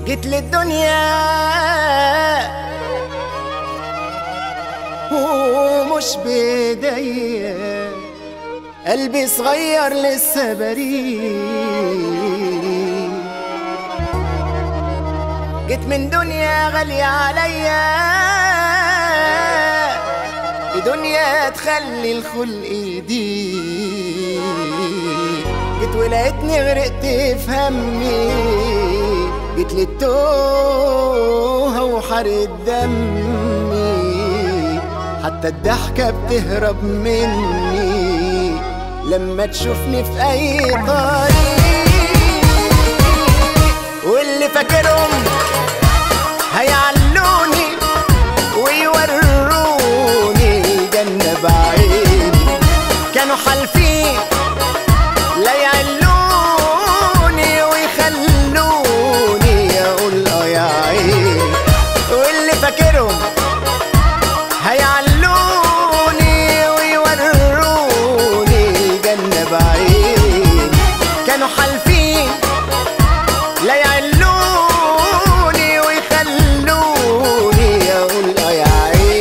جيت للدنيا ومش بايديا قلبي صغير لسه بريء جيت من دنيا غالية عليا دنيا تخلي الخلق دي جيت ولقيتني غرقت في همي جيت للتوهة وحرق دمي حتى الضحكة بتهرب مني لما تشوفني في أي طريق واللي فاكرهم هيعلوني ويوروني الجنة بعيني كانوا حالفين لا يعلوني ويخلوني اقول اه يا عيني واللي فاكرهم هيعلوني ويوروني الجنة بعيني كانوا حالفين لا يعلوني ويخلوني اقول اه يا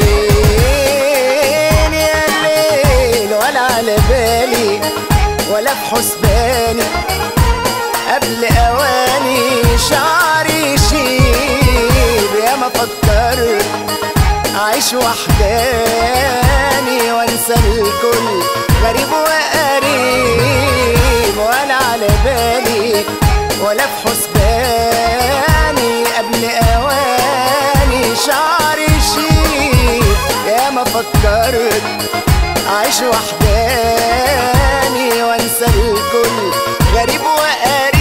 عيني يا الليل ولا على بالي ولا في حسباني قبل اواني شعري يشيب يا ما فكرت اعيش وحداني وانسى الكل غريب وقريب ولا على بالي ولا في حسباني قبل اواني شعري يشيب يا ما فكرت اعيش وحداني وانسى الكل غريب وقريب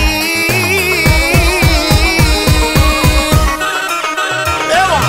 اوعى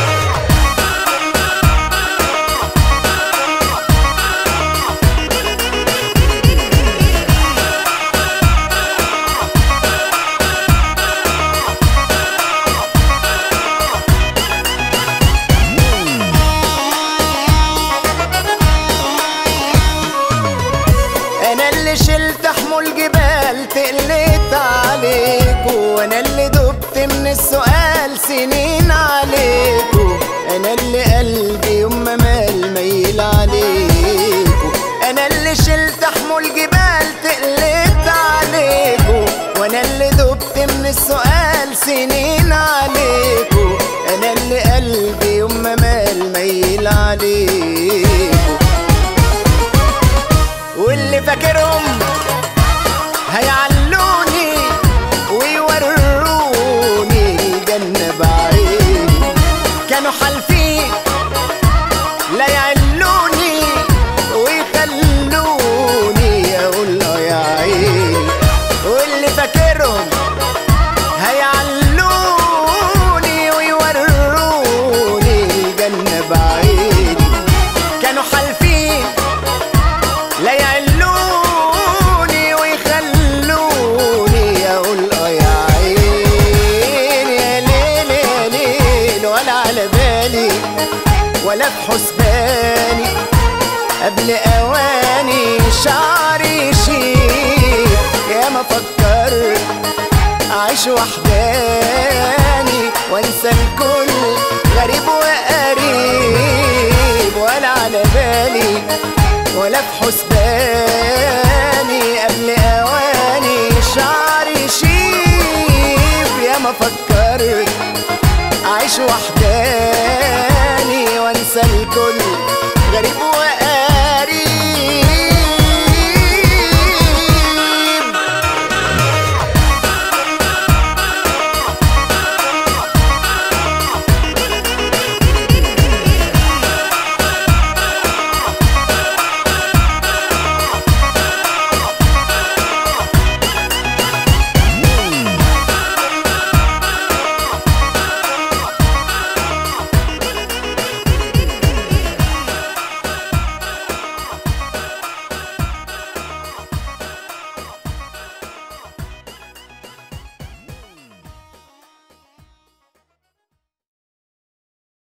انا اللي شلت حمول جبال تقلت عليكو وانا اللي دبت من السؤال سنين عليكو انا اللي قلبي يوم ما مال ميل عليكو انا اللي شلت حمول جبال تقلت عليكو وانا اللي دبت من السؤال سنين عليكو انا اللي قلبي يوم ما مال ميل عليكو واللي فاكرهم هيعلوني ويوروني الجنة بعيني كانوا حالفين لا يعلوني ويخلوني اقول اه يا عيني واللي فاكرهم هيعلوني ويوروني الجنة بعيني كانوا حالفين لا يعلوني ويخلوني اقول اه يا عيني يا ليل يا ليل ولا على بالي ولا في حسباني قبل اواني شعري يشيب يا ما فكرت اعيش وحداني وانسى الكل غريب وقريب ولا على بالي ولا في حسباني قبل اواني شعري يشيب يا ما فكرت اعيش وحداني وانسى الكل غريب